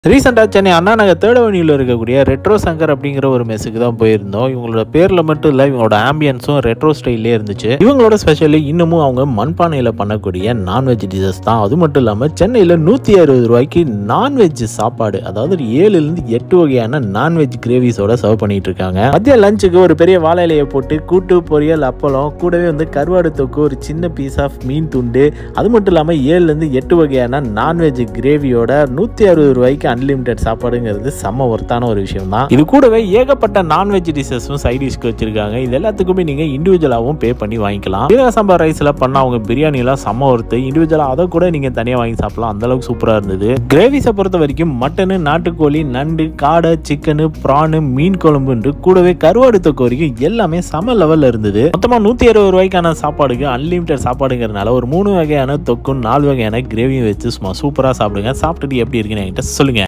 ரீசெண்டாக சென்னை அண்ணா நகர் தேடவணியில் இருக்கக்கூடிய ரெட்ரோ சங்கர் அப்படிங்கிற ஒரு மெஸ்ஸுக்கு தான் போயிருந்தோம் இவங்களோட பேரில் மட்டும் இல்லை இவங்களோட ஆம்பியன்ஸும் ரெட்ரோ ஸ்டைல்லே இருந்துச்சு இவங்களோட ஸ்பெஷலி இன்னமும் அவங்க மண்பானையில் பண்ணக்கூடிய நான்வெஜ் டிஷஸ் தான் அது மட்டும் இல்லாமல் சென்னையில் நூற்றி அறுபது ரூபாய்க்கு நான்வெஜ் சாப்பாடு அதாவது ஏழுலேருந்து எட்டு வகையான நான்வெஜ் கிரேவிஸோட சர்வ் பண்ணிட்டு இருக்காங்க மத்திய லஞ்சுக்கு ஒரு பெரிய வாழை இலையை போட்டு கூட்டு பொரியல் அப்பளம் கூடவே வந்து கருவாடு தொக்கு ஒரு சின்ன பீஸ் ஆஃப் மீன் துண்டு அது மட்டும் இல்லாமல் ஏழுலேருந்து எட்டு வகையான நான்வெஜ் கிரேவியோட நூற்றி அறுபது ரூபாய்க்கு அன்லிமிட்டெட் சாப்பாடுங்கிறது செம்ம ஒர்த்தான ஒரு விஷயம் தான் இது கூடவே ஏகப்பட்ட நான்வெஜ் டிஷஸும் சைட் டிஷ்க்கு வச்சிருக்காங்க இது எல்லாத்துக்குமே நீங்கள் இண்டிவிஜுவலாகவும் பே பண்ணி வாங்கிக்கலாம் சீரக சாம்பார் ரைஸில் பண்ண அவங்க பிரியாணிலாம் செம்ம ஒர்த்து இண்டிவிஜுவலாக அதை கூட நீங்கள் தனியாக வாங்கி சாப்பிடலாம் அந்த அளவுக்கு சூப்பராக இருந்தது கிரேவிஸை பொறுத்த வரைக்கும் மட்டனு நாட்டுக்கோழி நண்டு காடை சிக்கனு ப்ரானு மீன் குழம்புன்று கூடவே கருவாடு தொக்கு வரைக்கும் எல்லாமே சம லெவலில் இருந்தது மொத்தமாக நூற்றி அறுபது ரூபாய்க்கான சாப்பாடுக்கு அன்லிமிட்டட் சாப்பாடுங்கிறதுனால ஒரு மூணு வகையான தொக்கும் நாலு வகையான கிரேவியும் வச்சு சும்மா சூப்பராக சாப்பிடுங்க சாப்பிட்டுட்டு எப்படி இருக்குன்னு என்கிட்ட சொல்லுங்க